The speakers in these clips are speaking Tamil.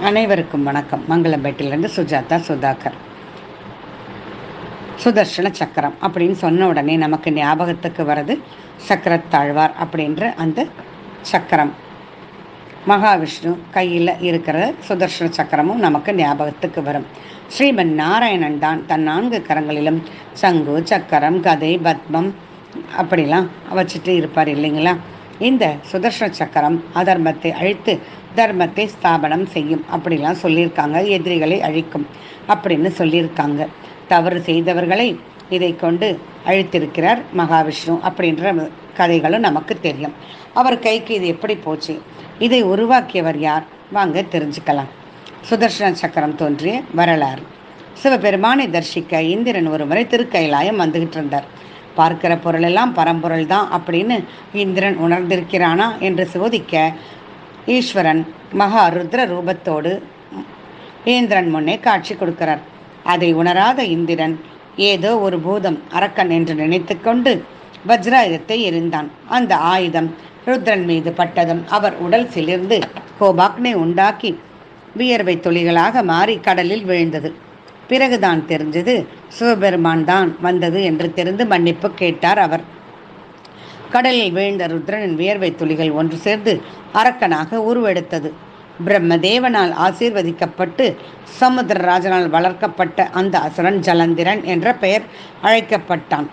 அனைவருக்கும் வணக்கம் மங்களம்பேட்டிலிருந்து சுஜாதா சுதாகர் சுதர்ஷன சக்கரம் அப்படின்னு சொன்ன உடனே நமக்கு ஞாபகத்துக்கு வர்றது சக்கரத்தாழ்வார் அப்படின்ற அந்த சக்கரம் மகாவிஷ்ணு கையில் இருக்கிற சுதர்ஷன சக்கரமும் நமக்கு ஞாபகத்துக்கு வரும் ஸ்ரீமன் நாராயணன் தான் தன் நான்கு கரங்களிலும் சங்கு சக்கரம் கதை பத்மம் அப்படிலாம் வச்சுட்டு இருப்பார் இல்லைங்களா இந்த சுதர்ஷன சக்கரம் அதர்மத்தை அழித்து தர்மத்தை ஸ்தாபனம் செய்யும் அப்படிலாம் சொல்லியிருக்காங்க எதிரிகளை அழிக்கும் அப்படின்னு சொல்லியிருக்காங்க தவறு செய்தவர்களை இதை கொண்டு அழித்திருக்கிறார் மகாவிஷ்ணு அப்படின்ற கதைகளும் நமக்கு தெரியும் அவர் கைக்கு இது எப்படி போச்சு இதை உருவாக்கியவர் யார் வாங்க தெரிஞ்சுக்கலாம் சுதர்ஷன சக்கரம் தோன்றிய வரலாறு சிவபெருமானை தரிசிக்க இந்திரன் ஒரு முறை திருக்கைலாயம் வந்துகிட்டு இருந்தார் பார்க்கிற பொருளெல்லாம் பரம்பொருள் தான் அப்படின்னு இந்திரன் உணர்ந்திருக்கிறானா என்று சோதிக்க ஈஸ்வரன் மகா ருத்ர ரூபத்தோடு இந்திரன் முன்னே காட்சி கொடுக்கிறார் அதை உணராத இந்திரன் ஏதோ ஒரு பூதம் அரக்கன் என்று நினைத்து கொண்டு வஜ்ராயுதத்தை எரிந்தான் அந்த ஆயுதம் ருத்ரன் மீது பட்டதும் அவர் உடல் சிலிர்ந்து கோபாக்னை உண்டாக்கி வியர்வை துளிகளாக மாறி கடலில் விழுந்தது பிறகுதான் தெரிஞ்சது சிவபெருமான் தான் வந்தது என்று தெரிந்து மன்னிப்பு கேட்டார் அவர் கடலில் வீழ்ந்த ருத்ரனின் வியர்வை துளிகள் ஒன்று சேர்ந்து அரக்கனாக உருவெடுத்தது பிரம்மதேவனால் ஆசீர்வதிக்கப்பட்டு சமுத்திரராஜனால் வளர்க்கப்பட்ட அந்த அசுரன் ஜலந்திரன் என்ற பெயர் அழைக்கப்பட்டான்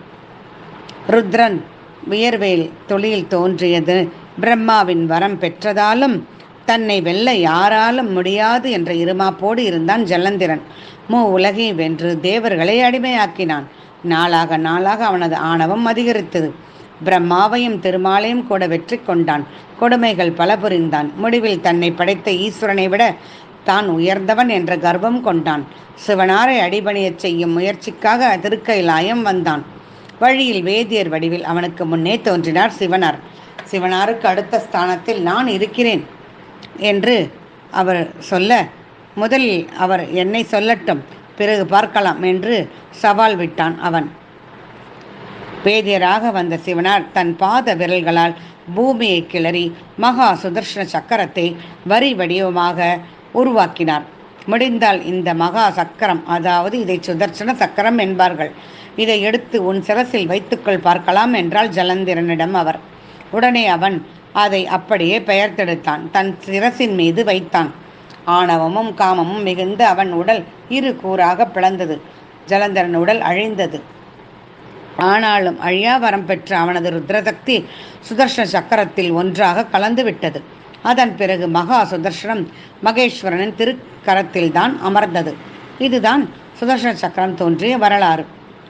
ருத்ரன் வியர்வேல் தொழில் தோன்றியது பிரம்மாவின் வரம் பெற்றதாலும் தன்னை வெல்ல யாராலும் முடியாது என்ற இருமாப்போடு இருந்தான் ஜலந்திரன் மூ உலகை வென்று தேவர்களை அடிமையாக்கினான் நாளாக நாளாக அவனது ஆணவம் அதிகரித்தது பிரம்மாவையும் திருமாலையும் கூட வெற்றி கொண்டான் கொடுமைகள் பல புரிந்தான் முடிவில் தன்னை படைத்த ஈஸ்வரனை விட தான் உயர்ந்தவன் என்ற கர்வம் கொண்டான் சிவனாரை அடிபணியச் செய்யும் முயற்சிக்காக திருக்கைலாயம் வந்தான் வழியில் வேதியர் வடிவில் அவனுக்கு முன்னே தோன்றினார் சிவனார் சிவனாருக்கு அடுத்த ஸ்தானத்தில் நான் இருக்கிறேன் என்று அவர் சொல்ல முதலில் அவர் என்னை சொல்லட்டும் பிறகு பார்க்கலாம் என்று சவால் விட்டான் அவன் வேதியராக வந்த சிவனார் தன் பாத விரல்களால் பூமியை கிளறி மகா சுதர்ஷன சக்கரத்தை வரி வடிவமாக உருவாக்கினார் முடிந்தால் இந்த மகா சக்கரம் அதாவது இதை சுதர்சன சக்கரம் என்பார்கள் இதை எடுத்து உன் சிரசில் வைத்துக்கொள் பார்க்கலாம் என்றால் ஜலந்திரனிடம் அவர் உடனே அவன் அதை அப்படியே பெயர்த்தெடுத்தான் தன் சிரசின் மீது வைத்தான் ஆணவமும் காமமும் மிகுந்து அவன் உடல் இரு கூறாக பிளந்தது ஜலந்தரன் உடல் அழிந்தது ஆனாலும் அழியா வரம் பெற்ற அவனது ருத்ரசக்தி சுதர்ஷன சக்கரத்தில் ஒன்றாக கலந்து விட்டது அதன் பிறகு மகா சுதர்ஷனம் மகேஸ்வரனின் திருக்கரத்தில் தான் அமர்ந்தது இதுதான் சுதர்ஷன சக்கரம் தோன்றிய வரலாறு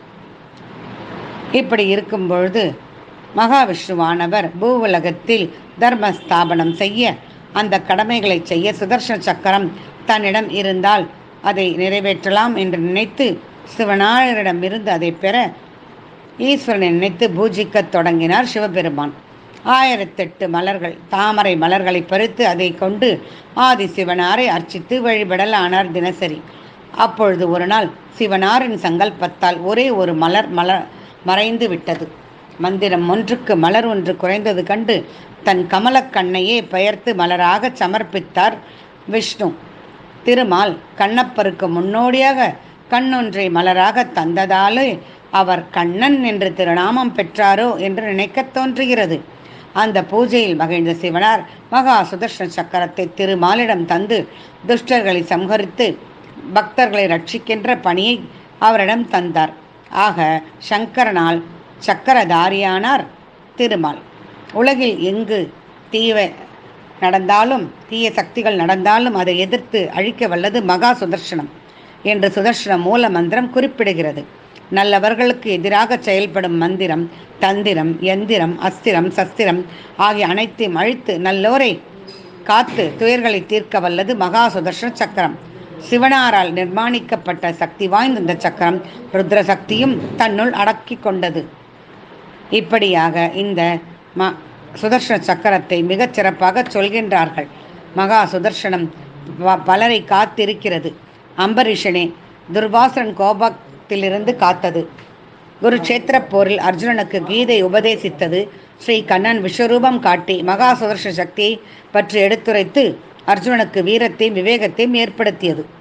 இப்படி இருக்கும் பொழுது மகாவிஷ்ணுவானவர் பூவுலகத்தில் தர்ம ஸ்தாபனம் செய்ய அந்த கடமைகளை செய்ய சுதர்ஷன சக்கரம் தன்னிடம் இருந்தால் அதை நிறைவேற்றலாம் என்று நினைத்து சிவனாரிடமிருந்து அதை பெற ஈஸ்வரனை நினைத்து பூஜிக்கத் தொடங்கினார் சிவபெருமான் ஆயிரத்தெட்டு மலர்கள் தாமரை மலர்களை பறித்து அதை கொண்டு ஆதி சிவனாரை அர்ச்சித்து வழிபடலானார் தினசரி அப்பொழுது ஒரு நாள் சிவனாரின் சங்கல்பத்தால் ஒரே ஒரு மலர் மலர் மறைந்து விட்டது மந்திரம் ஒன்றுக்கு மலர் ஒன்று குறைந்தது கண்டு தன் கமலக்கண்ணையே பெயர்த்து மலராக சமர்ப்பித்தார் விஷ்ணு திருமால் கண்ணப்பருக்கு முன்னோடியாக கண்ணொன்றை மலராக தந்ததாலே அவர் கண்ணன் என்று திருநாமம் பெற்றாரோ என்று நினைக்கத் தோன்றுகிறது அந்த பூஜையில் மகிழ்ந்த சிவனார் மகா சுதர்ஷன சக்கரத்தை திருமாலிடம் தந்து துஷ்டர்களை சம்ஹரித்து பக்தர்களை ரட்சிக்கின்ற பணியை அவரிடம் தந்தார் ஆக சங்கரனால் சக்கரதாரியானார் திருமால் உலகில் எங்கு தீவ நடந்தாலும் தீய சக்திகள் நடந்தாலும் அதை எதிர்த்து அழிக்க வல்லது மகா சுதர்ஷனம் என்று சுதர்ஷன மூல மந்திரம் குறிப்பிடுகிறது நல்லவர்களுக்கு எதிராக செயல்படும் மந்திரம் தந்திரம் எந்திரம் அஸ்திரம் சஸ்திரம் ஆகிய அனைத்தையும் அழித்து நல்லோரை காத்து துயர்களை தீர்க்க வல்லது மகா சுதர்ஷன சக்கரம் சிவனாரால் நிர்மாணிக்கப்பட்ட சக்தி வாய்ந்த இந்த சக்கரம் ருத்ர சக்தியும் தன்னுள் அடக்கி கொண்டது இப்படியாக இந்த ம சுதர்ஷன சக்கரத்தை மிகச் சிறப்பாக சொல்கின்றார்கள் மகா சுதர்ஷனம் பலரை காத்திருக்கிறது அம்பரீஷனே துர்வாசன் கோபத்திலிருந்து காத்தது குருக்ஷேத்திர போரில் அர்ஜுனனுக்கு கீதை உபதேசித்தது ஸ்ரீ கண்ணன் விஸ்வரூபம் காட்டி மகா சுதர்ஷன சக்தியை பற்றி எடுத்துரைத்து அர்ஜுனனுக்கு வீரத்தையும் விவேகத்தையும் ஏற்படுத்தியது